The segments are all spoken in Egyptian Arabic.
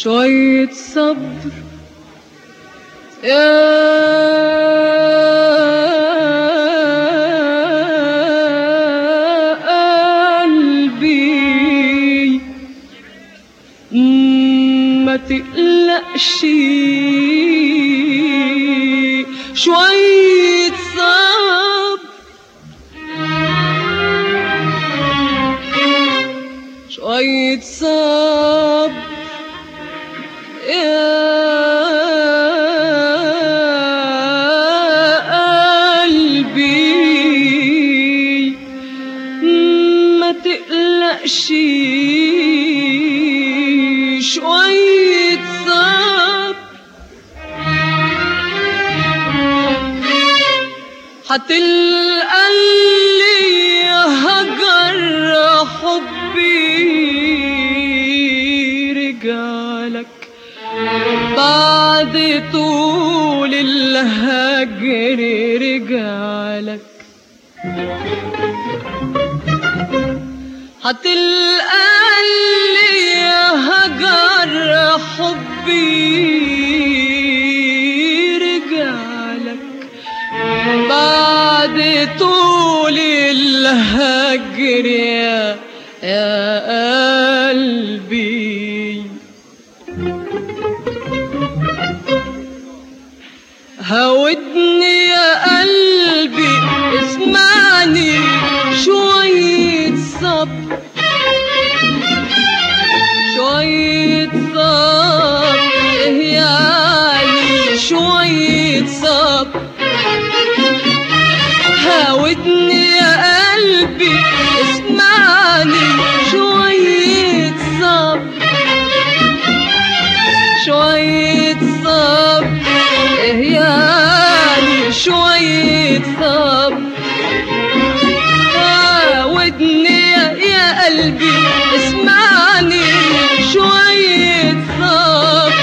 شوية صبر يا قلبي ما تقلقش شوية صبر شوية صبر يا قلبي ما تقلقش شوية صبر هتلقى اللي هجر حبي رجالك بعد طول الهجر رجالك هتلقى اللي هجر حبي رجالك بعد طول الهجر يا يا قلبي هودني يا قلبي اسمعني شوية صبر شوية صبر إيه يعني شوية صبر هاودني يا قلبي اسمعني شوية صبر شوية صبر إيه يعني شوية صبر هاودني يا- يا قلبي اسمعني شوية صبر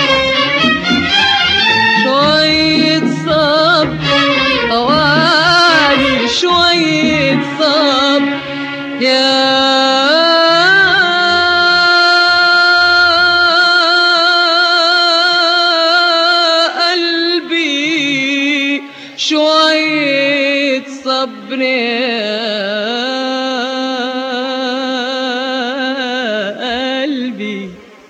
شوية صبر طوالي شوية صبر يا قلبي شوية صبر يا قلبي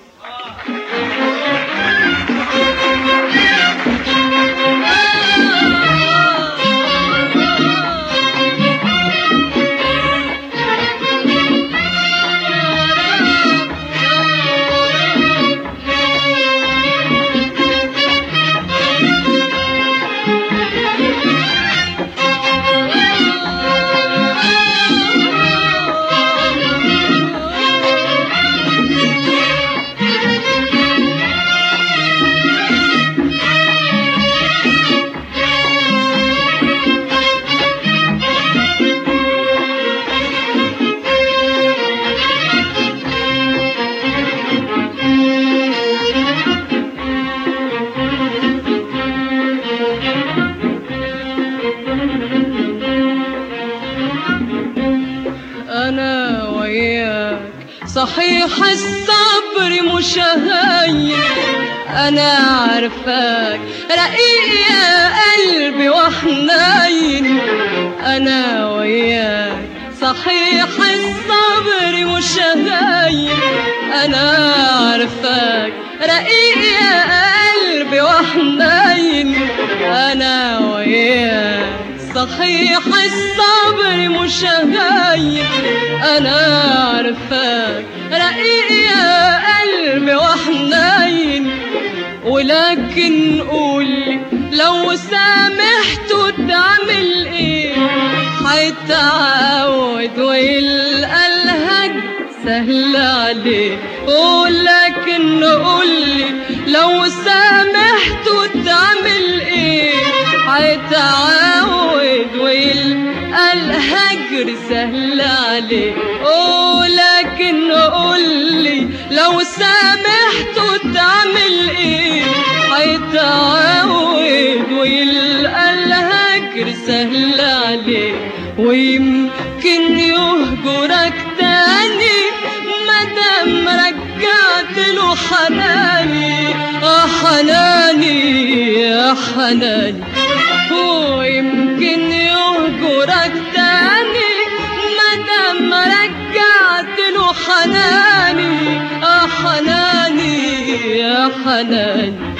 أنا وياك صحيح الصبر مش هين أنا عارفاك رقيق يا قلبي وحنين أنا وياك صحيح الصبر مش هين أنا عارفاك رقيق يا قلبي وحنين أنا وياك صحيح الصبر مش هين انا عارفاك رقيق يا قلبي وحنين ولكن قولي لو سامحته تعمل ايه هيتعود ويلقى الهج سهل عليه ولكن قولي لو سامحته تعمل ايه هيتعود ويلقى الهجر سهل عليه ولكن قولي لو سامحته تعمل ايه هيتعود ويلقى الهجر سهل عليه ويمكن يهجرك تاني مدى مادام رجعت له حناني اه حناني يا حناني هو يمكن يهجرك تاني مادام رجعت له حناني اه حناني يا حناني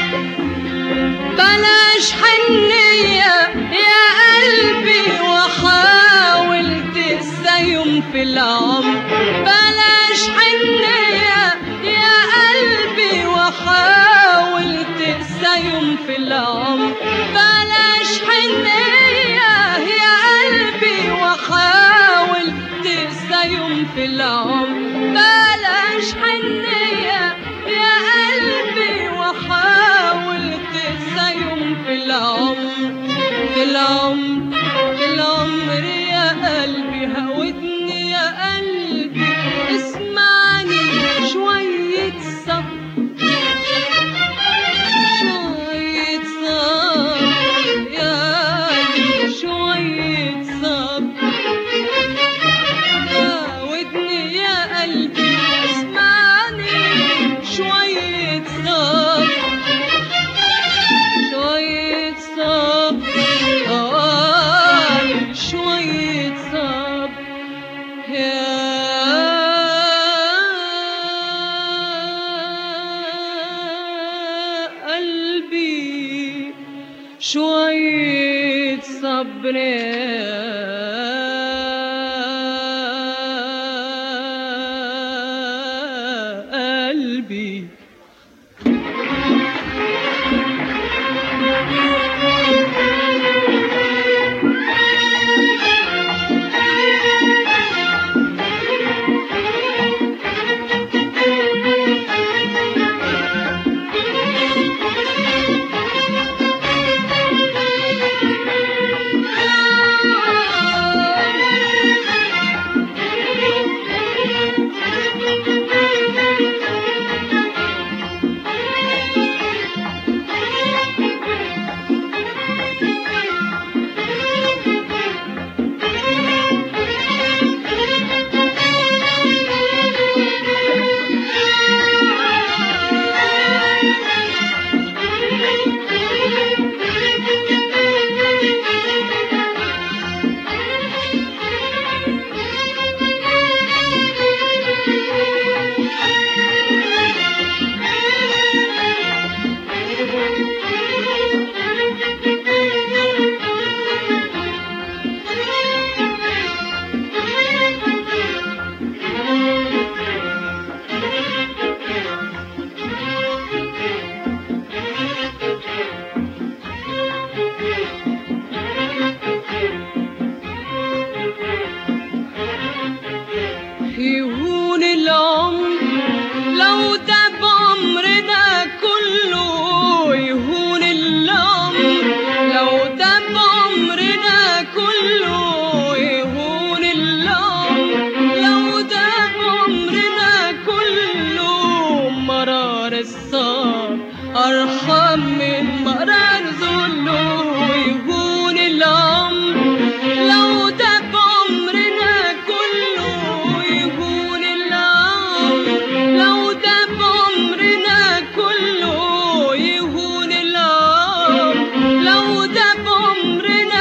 بلاش حنية يا قلبي وحاول تسيم في العمر بلاش حنية يا قلبي وحاول تسيم في العمر بلاش حنية يا قلبي وحاول تسيم في العمر بلاش حنية يا قلبي وحاول تسيم في العمر في العمر في العمر يا قلبي هودني يا قلبي اسمعني شوية صبر شوية صبر يا قلبي شوية صبر ودني يا قلبي اسمعني شوية صبر شوية صبر آه شوية صبر يا قلبي شوية صبر يا قلبي يهون العمر لو تاب عمرنا كله يهون العمر لو تاب عمرنا كله يهون العمر لو تاب عمرنا كله مرار الصبر أرحم من مرار ذله يهون العمر لو تاب عمرنا كله يهون العمر لو تاب عمرنا كله يهون العمر لو تاب عمرنا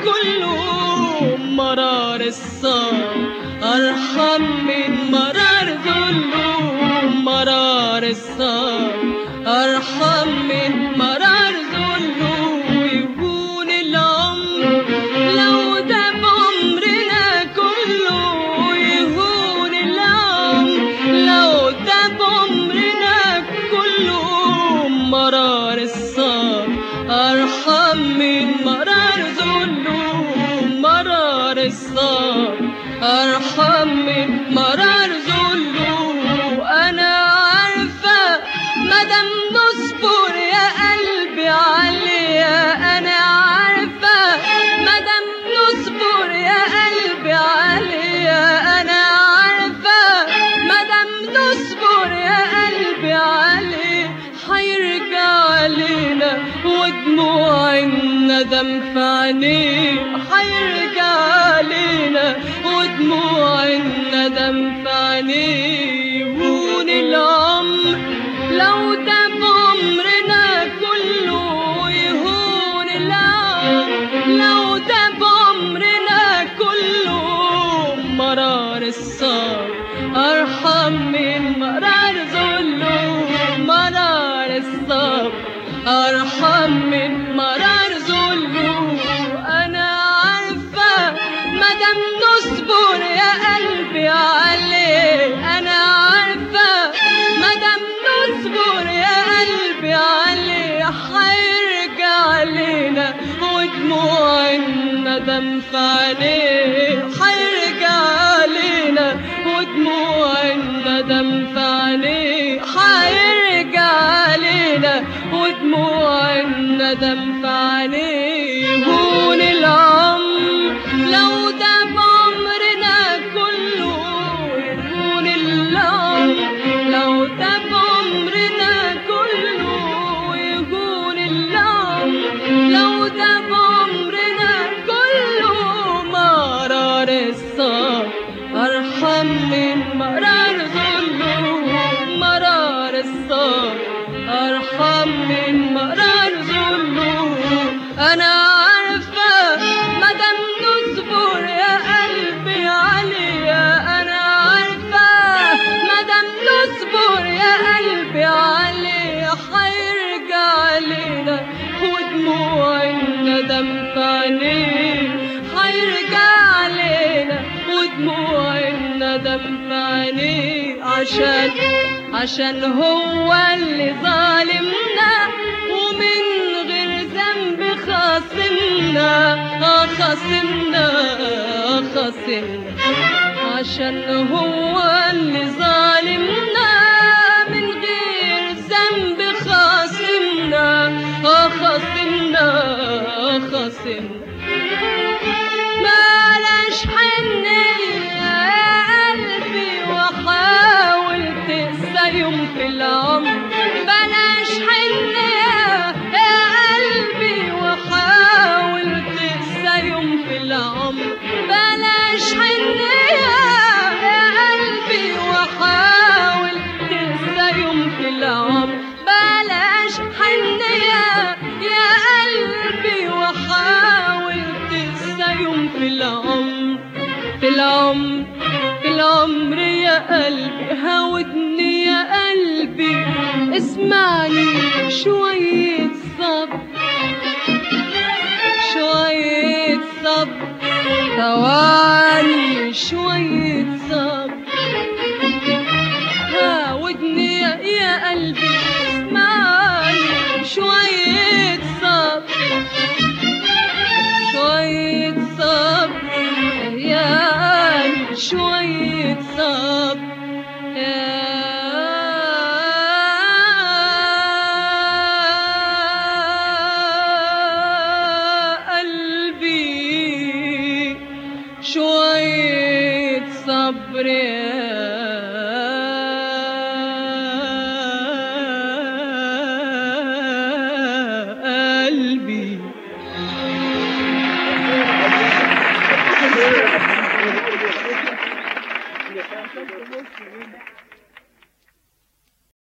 كله مرار الصبر أرحم من مرار ذله مرار الصبر أرحم من مرار ذله يهون العمر لو تاب عمرنا كله يهون العمر لو تاب عمرنا كله مرار الصبر أرحم من مرار ذله مرار الصبر أرحم من مرار ذله أنا عارفة مادام نصبر يا قلبي عليا أنا عارفة مادام نصبر يا قلبي عليا أنا عارفة مادام نصبر يا قلبي عليه هيرجع علينا ودموع الندم في عينيه هيرجع علينا ودموع الندم في عينيه الصبر أرحم من مرار ذله مرار الصبر أرحم من مرار ذله أنا عارفة مادام نصبر يا قلبي عليه أنا عارفة مادام نصبر يا قلبي عليه حيرجع لنا ودموع الندم في عينيه حيرجع لنا ودموع الندم في عينيه حيرجع لنا ودموع الندم في عينيه يهون العمر لو ده بعمرنا كله يهون العمر لو ده بعمرنا كله يهون العمر لو ده بعمرنا كله مرار الصبر أرحم من مرار ظله مرار الصبر أرحم من مرار ظله أنا عارفة مادام نصبر يا قلبي عليا أنا عارفة مادام نصبر يا قلبي عليا حيرجع لنا ودموع الندم في عينيه حيرجع لنا ودموع الندم في عينيه عشان عشان هو اللي ظالمنا ومن غير ذنب خاصمنا آه خاصمنا آه خاصمنا عشان هو اللي ظالمنا من غير ذنب خاصمنا آه خاصمنا آه خاصمنا بلاش حنية يا قلبي وحاول تنسى يوم في العمر بلاش حنية يا قلبي وحاول تنسى يوم في العمر بلاش حنية يا قلبي وحاول تنسى يوم في العمر بلاش حنية يا قلبي وحاول تنسى يوم في العمر في العمر في العمر يا قلبي هاودني يا قلبي اسمعني شوية صبر شوية صبر ثواني شوية صبر هاودني يا- يا قلبي اسمعني شوية صبر شوية صبر يا قلبي شوية صبر